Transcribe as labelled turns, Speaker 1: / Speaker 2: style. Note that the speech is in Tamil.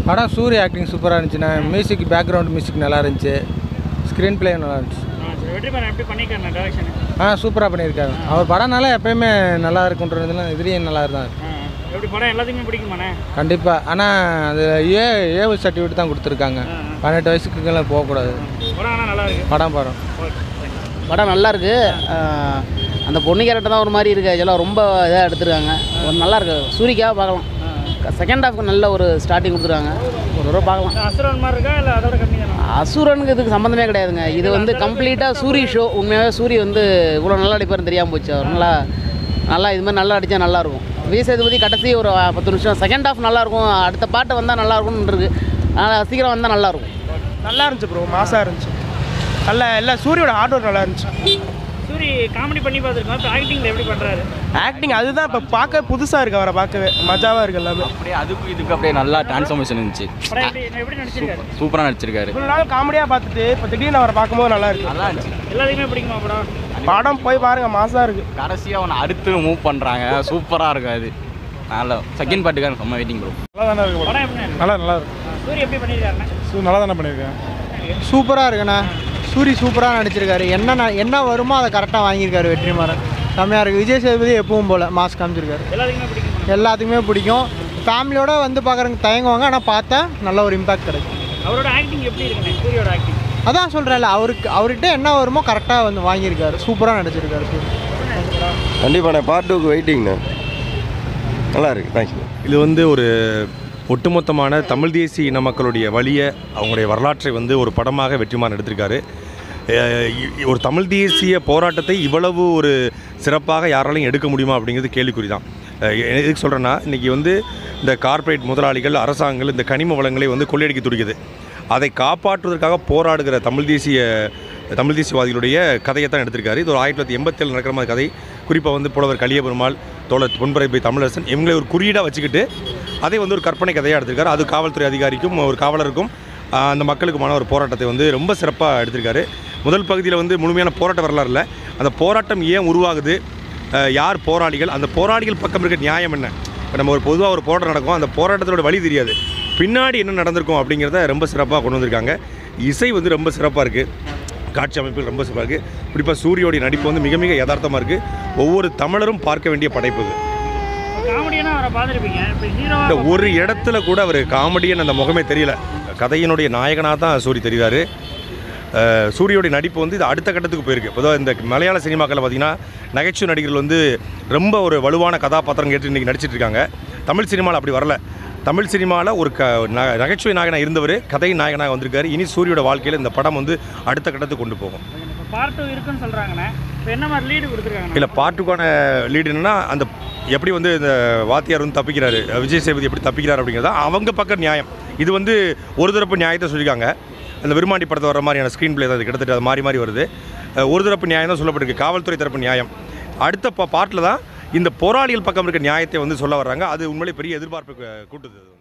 Speaker 1: படம் சூரிய ஆக்டிங் சூப்பராக இருந்துச்சுண்ணே மியூசிக் பேக்ரவுண்ட் மியூசிக் நல்லா இருந்துச்சு ஸ்க்ரீன் பிளே நல்லா இருந்துச்சு
Speaker 2: ஆ சரி வெற்றிமாறன் எப்படி பண்ணியிருக்காரு டேரக்ஷன்
Speaker 1: ஆ சூப்பராக பண்ணியிருக்காரு அவர் படம்னால எப்பயுமே நல்லா இருக்குன்றதுலாம் இதுலேயும் நல்லா இருந்தாங்க
Speaker 2: எப்படி படம் எல்லாத்துக்குமே பிடிக்குமாண்ணே
Speaker 1: கண்டிப்பாக ஆனால் அது ஏ ஏவு சர்டிஃபிகேட் தான் கொடுத்துருக்காங்க பதினெட்டு வயசுக்கு கீழே போகக்கூடாது
Speaker 2: படம் ஆனால் நல்லா இருக்கு
Speaker 1: படம் படம்
Speaker 2: ஓகே
Speaker 3: படம் நல்லா இருக்கு ஆஹ் அந்த பொண்ணு கேரக்டர் தான் ஒரு மாதிரி இருக்கு இதெல்லாம் ரொம்ப இதாக எடுத்துருக்காங்க ஒரு நல்லா இருக்கு சூரிக்காக பார்க்கலாம் செகண்ட் ஹாஃப்க்கு நல்ல ஒரு ஸ்டார்டிங் கொடுத்துருக்காங்க ஒரு தடவை பார்க்கலாம்
Speaker 2: அசுரன் மாதிரி இருக்கா இல்லை அதோட கம்மி தானே
Speaker 3: அசுரனுக்கு இதுக்கு சம்மந்தமே கிடையாதுங்க இது வந்து கம்ப்ளீட்டாக சூரி ஷோ உண்மையாகவே சூரி வந்து இவ்வளோ நல்லா அடிப்பாருன்னு தெரியாமல் போச்சு அவர் நல்லா நல்லா இது மாதிரி நல்லா அடித்தா நல்லாயிருக்கும் விஜய் சேதுபதி கடைசி ஒரு பத்து நிமிஷம் செகண்ட் ஹாஃப் நல்லாயிருக்கும் அடுத்த பாட்டு வந்தால் நல்லா இருக்கும்னு இருக்கு அதனால் சீக்கிரம் வந்தால் நல்லாயிருக்கும்
Speaker 4: நல்லா இருந்துச்சு ப்ரோ மாசாக இருந்துச்சு நல்லா எல்லாம் சூரியோட ஹார்ட் ஒர்க் நல்லா இருந்துச்சு
Speaker 2: சூரி காமெடி பண்ணி பார்த்துருக்கோம் இப்போ ஆக்டிங்கில் எப்படி பண்ணுறாரு
Speaker 4: ஆக்டிங் அதுதான் இப்போ பார்க்க புதுசாக இருக்கு அவரை பார்க்கவே மஜாவாக இருக்கு எல்லாமே
Speaker 5: அப்படியே அதுக்கும் இதுக்கு அப்படியே நல்லா டிரான்ஸ்ஃபார்மேஷன் இருந்துச்சு
Speaker 2: படம் எப்படி எப்படி நடிச்சிருக்காரு
Speaker 5: சூப்பராக நடிச்சிருக்காரு
Speaker 4: இவ்வளோ நாள் காமெடியாக பார்த்துட்டு இப்போ திடீர்னு அவரை பார்க்கும்போது நல்லா இருக்கு
Speaker 5: நல்லா இருந்துச்சு
Speaker 2: எல்லாத்துக்குமே பிடிக்குமா படம்
Speaker 4: படம் போய் பாருங்க மாசாக இருக்கு
Speaker 5: கடைசியாக அவனை அடுத்து மூவ் பண்ணுறாங்க சூப்பராக இருக்கும் அது நல்லா செகண்ட் பார்ட்டுக்கான செம்ம வெயிட்டிங் ப்ரோ
Speaker 6: நல்லா தானே இருக்கு
Speaker 2: படம் எப்படி
Speaker 6: நல்லா நல்லா இருக்கு
Speaker 2: சூரி எப்படி பண்ணியிருக்காருண்ணே
Speaker 6: சூ நல்லா தானே பண்ணியிருக்கேன்
Speaker 1: சூப்பராக இருக்குண்ணா சூரி சூப்பராக நடிச்சிருக்காரு என்ன ந- என்ன வருமோ அதை கரெக்டாக வாங்கியிருக்காரு வெற்றிமாறன் செம்மையாக இருக்குது விஜய் சேதுபதி எப்பவும் போல் மாஸ் காமிச்சிருக்காரு
Speaker 2: எல்லாத்துக்குமே பிடிக்குமா
Speaker 1: எல்லாத்துக்குமே பிடிக்கும் ஃபேமிலியோட வந்து பார்க்குறவங்க தயங்குவாங்க ஆனால் பார்த்தா நல்ல ஒரு இம்பாக்ட் கிடைக்கும்
Speaker 2: அவரோட ஆக்டிங் எப்படி இருக்குண்ணே சூரியோட ஆக்டிங்
Speaker 1: அதான் சொல்கிறேன்ல அவருக்கு அவர்கிட்ட என்ன வருமோ கரெக்டாக வந்து வாங்கியிருக்காரு சூப்பராக நடிச்சிருக்காரு சூரி
Speaker 7: கண்டிப்பாண்ணே பார்ட் டூக்கு வெயிட்டிங்ண்ணே நல்லா இருக்கு தேங்க்யூ
Speaker 8: இது வந்து ஒரு ஒட்டுமொத்தமான தமிழ் தேசிய இன மக்களுடைய வழியை அவங்களுடைய வரலாற்றை வந்து ஒரு படமாக வெற்றிமாறன் எடுத்திருக்காரு அஹ் இ- ஒரு தமிழ் தேசிய போராட்டத்தை இவ்வளவு ஒரு சிறப்பாக யாராலையும் எடுக்க முடியுமா அப்படிங்கிறது கேள்விக்குறி தான் அஹ் எதுக்கு சொல்கிறேன்னா இன்றைக்கி வந்து இந்த கார்ப்பரேட் முதலாளிகள் அரசாங்கங்கள் இந்த கனிம வளங்களை வந்து கொள்ளையடிக்க துடிக்குது அதை காப்பாற்றுவதற்காக போராடுகிற தமிழ் தேசிய தமிழ் தேசியவாதிகளுடைய கதையை தான் எடுத்திருக்காரு இது ஒரு ஆயிரத்தி தொள்ளாயிரத்தி எண்பத்தேழு நடக்கிற மாதிரி கதை குறிப்பாக வந்து புலவர் கலியபெருமாள் தோழர் பொன்பரை பை தமிழரசன் இவங்களை ஒரு குறியீடாக வச்சுக்கிட்டு அதை வந்து ஒரு கற்பனை கதையாக எடுத்திருக்காரு அது காவல்துறை அதிகாரிக்கும் ஒரு காவலருக்கும் ஆஹ், அந்த மக்களுக்குமான ஒரு போராட்டத்தை வந்து ரொம்ப சிறப்பாக எடுத்திருக்காரு முதல் பகுதியில் வந்து முழுமையான போராட்ட வரலாறு இல்லை அந்த போராட்டம் ஏன் உருவாகுது ஆஹ், யார் போராளிகள் அந்த போராளிகள் பக்கம் இருக்க நியாயம் என்ன இப்போ நம்ம ஒரு பொதுவாக ஒரு போராட்டம் நடக்கும் அந்த போராட்டத்தோட வழி தெரியாது பின்னாடி என்ன நடந்திருக்கும் அப்படிங்கிறத ரொம்ப சிறப்பாக கொண்டு வந்திருக்காங்க இசை வந்து ரொம்ப சிறப்பாக இருக்குது காட்சி அமைப்புகள் ரொம்ப சிறப்பாக இருக்குது குறிப்பாக சூரியோடைய நடிப்பு வந்து மிக மிக யதார்த்தமாக இருக்குது ஒவ்வொரு தமிழரும் பார்க்க வேண்டிய படைப்பு இது
Speaker 2: காமெடியான அவரை பார்த்துருப்பீங்க இப்போ
Speaker 8: இந்த
Speaker 2: ஹீரோவாக
Speaker 8: ஒரு இடத்துல கூட அவர் காமெடியன் அந்த முகமே தெரியல கதையினுடைய நாயகனாக தான் சூரி தெரிகிறாரு அஹ் சூரியோடைய நடிப்பு வந்து இது அடுத்த கட்டத்துக்கு போயிருக்கு பொதுவாக இந்த மலையாள சினிமாக்களில் பார்த்தீங்கன்னா நகைச்சுவை நடிகர்கள் வந்து ரொம்ப ஒரு வலுவான கதாபாத்திரம் கேட்டு இன்றைக்கி நடிச்சிட்டு இருக்காங்க தமிழ் சினிமாவில் அப்படி வரல தமிழ் சினிமாவில் ஒரு க ந- நகைச்சுவை நாயகனாக இருந்தவர் கதை நாயகனாக வந்திருக்காரு இனி சூரியோட வாழ்க்கையில் இந்த படம் வந்து அடுத்த கட்டத்துக்கு கொண்டு போகும்
Speaker 2: பார்ட் டூ இருக்குன்னு சொல்கிறாங்கண்ணே இப்போ என்ன மாதிரி லீடு கொடுத்துருக்காங்க
Speaker 8: இல்லை பாட்டுக்கான லீடு என்னன்னா அந்த எப்படி வந்து இந்த வாத்தியார் வந்து தப்பிக்கிறாரு விஜய் சேதுபதி எப்படி தப்பிக்கிறார் அப்படிங்கிறதா அவங்க பக்கம் நியாயம் இது வந்து ஒரு தரப்பு நியாயத்தை சொல்லியிருக்காங்க அந்த விருமாண்டி படத்தை வர மாதிரியான ஸ்க்ரீன் பிளே தான் இது கிட்டத்தட்ட அது மாறி மாறி வருது அஹ் ஒரு தரப்பு நியாயம் தான் சொல்லப்பட்டிருக்கு காவல்துறை தரப்பு நியாயம் அடுத்த பா பாட்டில் தான் இந்த போராளிகள் பக்கம் இருக்க நியாயத்தை வந்து சொல்ல வர்றாங்க அது உண்மையிலே பெரிய எதிர்பார்ப்பு கூட்டுது